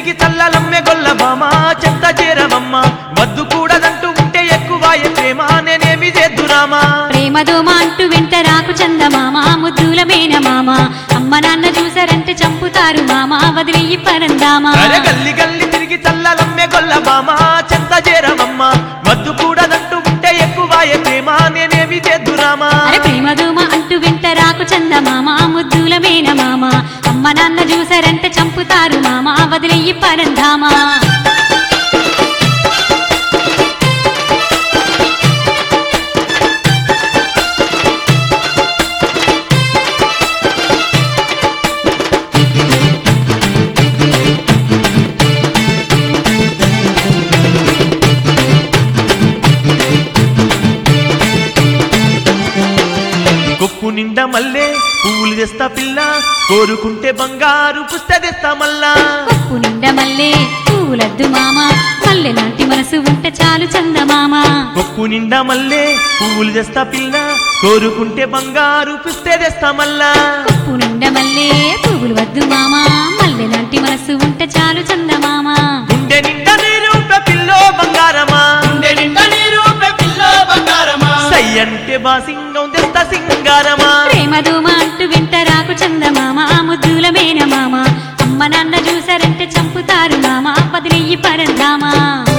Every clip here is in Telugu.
తిరిగి చల్లలమ్మె గొల్లబామ చెత్త చేరవమ్మ వద్దు కూడదంటూ ఉంటే ఎక్కువ ప్రేమ నేనేమి చేద్దురామా ప్రేమ దోమ అంటూ వెంట రాకు చందమామ ముద్దుల మేన మామ అమ్మ నాన్న చూసారంటే చంపుతారు మామ వదిలేయి పరందామా అరే గల్లి గల్లి తిరిగి చల్లలమ్మె గొల్లబామ చెత్త చేరవమ్మ వద్దు కూడదంటూ ఉంటే ఎక్కువ ప్రేమ నేనేమి చేద్దురామా అరే ప్రేమ దోమ అంటూ వెంట రాకు చందమామ ముద్దుల మేన మామ అమ్మ నాన్న చూసారంటే చంపుతారు మామ వదిలేయి పరందామా కొప్పు నిండా మల్లె పువ్వులు తెస్తా పిల్ల కోరుకుంటే బంగారు పుస్త తెస్తా మల్లా కొప్పు నిండా మల్లె పువ్వులద్దు మామ మల్లె లాంటి మనసు ఉంటే చాలు చందమామ కొప్పు నిండా మల్లె పువ్వులు తెస్తా పిల్ల కోరుకుంటే బంగారు పుస్తే తెస్తా మల్లా కొప్పు నిండా మల్లె పువ్వులు వద్దు మామ మల్లె లాంటి మనసు ఉంటే చాలు చందమామ గుండె నిండా నీరు పిల్లో బంగారమా గుండె నిండా నీరు పిల్లో బంగారమా సై అంటే బాసింగం తెస్తా సింగారమా ప్రేమ దూమ అంటూ వింట రాకు చందమామ ముద్దుల మేన మామ అమ్మ నాన్న చూసారంటే చంపుతారు మామ పదినెయ్యి పరందామా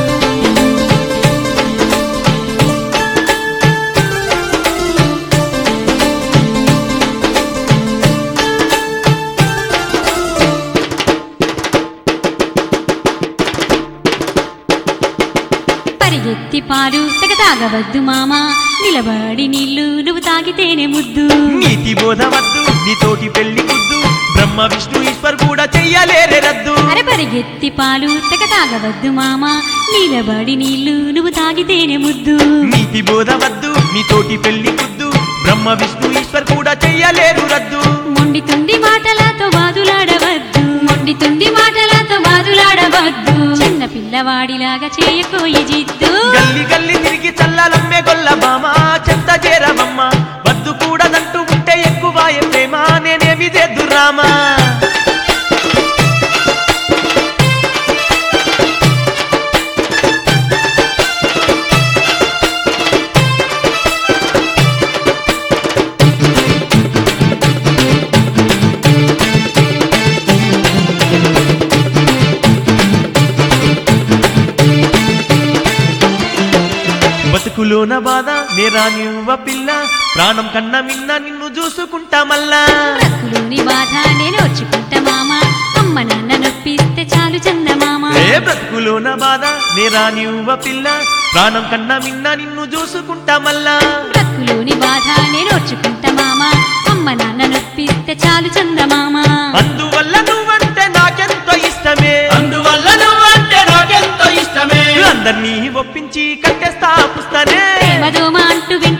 పరిగెత్తి పాలు తెగ తాగవద్దు మామ నిలబడి నీళ్లు నువ్వు తాగితేనే ముద్దు నీతి బోధ వద్దు నీతోటి పెళ్లి ముద్దు బ్రహ్మ విష్ణు ఈశ్వర్ కూడా చెయ్యలేరే రద్దు అరే పరిగెత్తి పాలు తెగ తాగవద్దు మామ నిలబడి నీళ్లు నువ్వు తాగితేనే ముద్దు నీతి బోధ వద్దు నీతోటి పెళ్లి ముద్దు బ్రహ్మ విష్ణు ఈశ్వర్ కూడా చెయ్యలేరు రద్దు మొండితుంది మాటలతో వాదులాడవద్దు మొండితుంది మాటలతో వాదులాడవద్దు చిన్న పిల్లవాడిలాగా చేయకోయి జిద్దు గల్లి గల్లి తిరిగి చల్లలమ్మే గొల్ల బామ చెత్త చేరవమ్మ వద్దు కూడదంటూ ఉంటే ఎక్కువ ప్రేమ నేనేమి చేద్దురామా బతుకులోన బాధ నేరానివ్వ పిల్ల ప్రాణం కన్నా మిన్న నిన్ను చూసుకుంటా మల్లా బ్రతుకులోని బాధ నేను వచ్చుకుంటా మామ అమ్మ నాన్న నొప్పిస్తే చాలు చందమామ ఏ బ్రతుకులోన బాధ నేరానివ్వ పిల్ల ప్రాణం కన్నా మిన్న నిన్ను చూసుకుంటా మల్లా బ్రతుకులోని బాధ నేను వచ్చుకుంటా మామ అమ్మ నాన్న నొప్పిస్తే చాలు చందమామ అందువల్ల నువ్వంటే నాకెంతో ఇష్టమే అందువల్ల నువ్వంటే నాకెంతో ఇష్టమే అందరినీ ఒప్పించి కట్టేస్తా పుస్తనే ప్రేమ దోమ అంటూ వింట